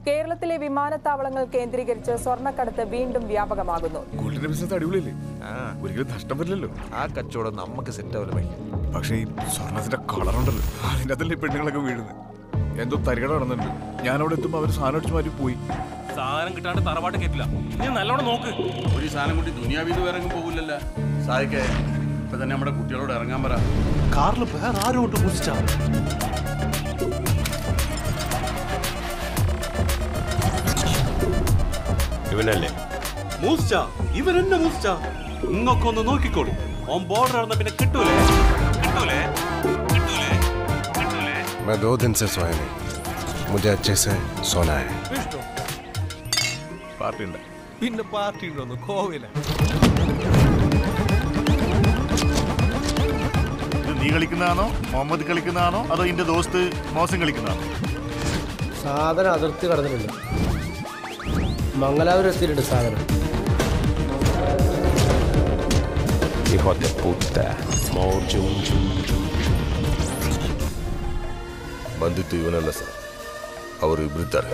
കേരളത്തിലെ വിമാനത്താവളങ്ങൾ കേന്ദ്രീകരിച്ച് സ്വർണ്ണക്കടത്ത് വീണ്ടും വ്യാപകമാകുന്നു ഗോൾഡിന്റെ ബിസിനസ് അടിപൊളിയല്ലേ ഒരിക്കലും നഷ്ടം വരില്ലല്ലോ ആ കച്ചവടം നമുക്ക് സെറ്റ് ആവില്ല ഭയ പക്ഷേ ഈ സ്വർണത്തിന്റെ കളർ ഉണ്ടല്ലോ അതിന്റെ അതല്ലേ പെണ്ണുങ്ങളൊക്കെ വീഴുന്നത് എന്തോ തരികട നടന്നുണ്ട് ഞാൻ അവിടെ എത്തുമ്പോൾ അവർ സാധനം അടിച്ചു മാറ്റി പോയി സാധനം കിട്ടാണ്ട് തറവാട്ട് കേട്ടില്ല നീ നല്ലോണം നോക്ക് ഒരു സാധനം കൊണ്ട് ദുനിയാവിന്ന് വേറെ എങ്ങും പോകില്ലല്ലോ സായിക്കേ ഇപ്പൊ തന്നെ നമ്മുടെ കുട്ടികളോട് ഇറങ്ങാൻ പറ കാറിൽ വേറെ ആരും ഉണ്ട് കുറിച്ചാ ഇവനല്ലേ മൂസ്ച ഇവരെന്നെ മൂസ്ച ഇങ്ങൊക്കെ ഒന്ന് നോക്കിക്കോളൂ ഓൻ ബോർഡർ നടന്ന പിന്നെ കിട്ടൂലേ കിട്ടൂലേ കിട്ടൂലേ കിട്ടൂലേ मैं दो दिन से सोया नहीं मुझे अच्छे से सोना है പാർട്ടി ഉണ്ട് പിന്നെ പാർട്ടി ഉണ്ടോന്ന് കോവില ഇത് നീ കളിക്കുന്നതാണോ മുഹമ്മദ് കളിക്കുന്നതാണോ അതോ ഇന്റെ ദോസ്ത് മോശം കളിക്കുന്നതാണോ സാധനം അതിർത്തി കടന്നിട്ടുണ്ട് മംഗലാപുരം എത്തിയിട്ടുണ്ട് സാധനം hijo de puta മോജും ಬಂದಿತ್ತು ಇವನಲ್ಲ ಸರ್ ಅವರು ಇಬ್ಬರಿದ್ದಾರೆ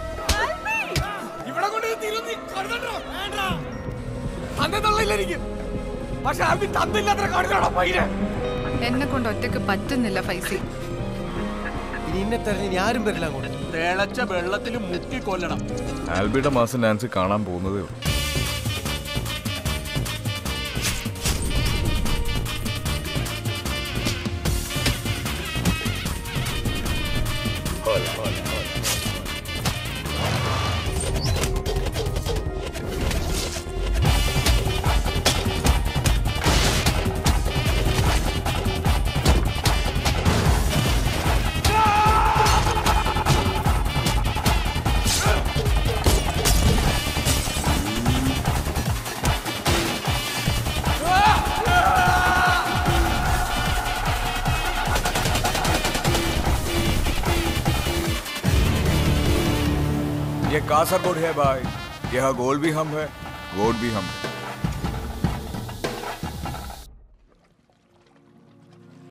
എന്നെ കൊണ്ട് ഒറ്റക്ക് പറ്റുന്നില്ല ഫൈസി ഇനി ഇന്നെ തെരഞ്ഞ് ഇനി ആരും വരില്ല അങ്ങോട്ട് തിളച്ച വെള്ളത്തിൽ മുക്കി കൊല്ലണം ആൽബിയുടെ മാസം നാൻസി കാണാൻ പോകുന്നതേ ഉള്ളൂ ये कासरगोड है भाई यह गोल भी हम है गोड भी हम है